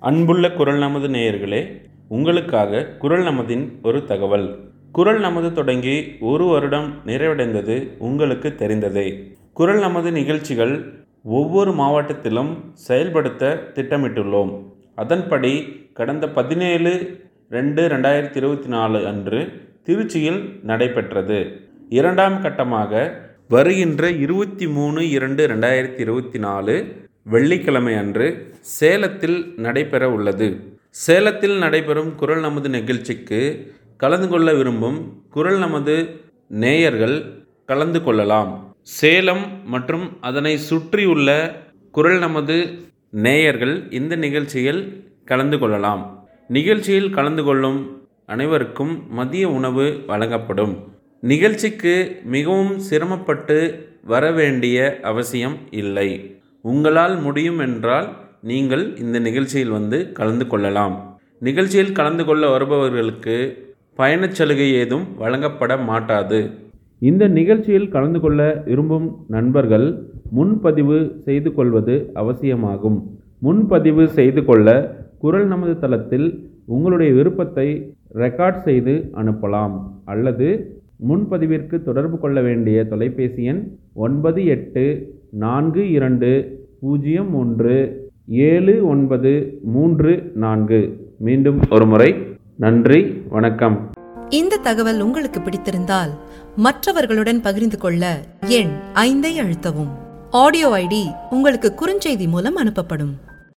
அன்புள்ள குரல் நமது நேயர்களே உங்களுக்காக குரல் நமதின் ஒரு தகவல் குரல் நமது தொடங்கி ஒரு வருடம் நிறைவடைந்தது உங்களுக்கு தெரிந்ததே குரல் நமது நிகழ்ச்சிகள் ஒவ்வொரு மாவட்டத்திலும் செயல்படுத்த திட்டமிட்டுள்ளோம் அதன்படி கடந்த பதினேழு ரெண்டு ரெண்டாயிரத்தி இருபத்தி நாலு அன்று திருச்சியில் நடைபெற்றது இரண்டாம் கட்டமாக வருகின்ற இருபத்தி மூணு இரண்டு ரெண்டாயிரத்தி இருபத்தி நாலு வெள்ளிக்கிழமை அன்று சேலத்தில் நடைபெற உள்ளது சேலத்தில் நடைபெறும் குரல் நமது நிகழ்ச்சிக்கு கலந்து கொள்ள விரும்பும் குரல் நமது நேயர்கள் கலந்து கொள்ளலாம் சேலம் மற்றும் அதனை சுற்றியுள்ள குரல் நமது நேயர்கள் இந்த நிகழ்ச்சியில் கலந்து கொள்ளலாம் நிகழ்ச்சியில் கலந்து கொள்ளும் அனைவருக்கும் மதிய உணவு வழங்கப்படும் நிகழ்ச்சிக்கு மிகவும் சிரமப்பட்டு வர வேண்டிய அவசியம் இல்லை உங்களால் முடியும் என்றால் நீங்கள் இந்த நிகழ்ச்சியில் வந்து கலந்து கொள்ளலாம் நிகழ்ச்சியில் கலந்து கொள்ள வருபவர்களுக்கு பயணச் சலுகை ஏதும் வழங்கப்பட மாட்டாது இந்த நிகழ்ச்சியில் கலந்து கொள்ள விரும்பும் நண்பர்கள் முன்பதிவு செய்து கொள்வது அவசியமாகும் முன்பதிவு செய்து கொள்ள குரல் நமது தளத்தில் உங்களுடைய விருப்பத்தை ரெக்கார்ட் செய்து அனுப்பலாம் அல்லது முன்பதிவிற்கு தொடர்பு கொள்ள வேண்டிய தொலைபேசி எண் ஒன்பது எட்டு நான்கு இரண்டு பூஜ்ஜியம் ஒன்று ஏழு ஒன்பது மூன்று நான்கு மீண்டும் ஒருமுறை நன்றி வணக்கம் இந்த தகவல் உங்களுக்கு பிடித்திருந்தால் மற்றவர்களுடன் பகிர்ந்து கொள்ள எண் ஐந்தை அழுத்தவும் ஆடியோ ஐடி உங்களுக்கு குறுஞ்செய்தி மூலம் அனுப்பப்படும்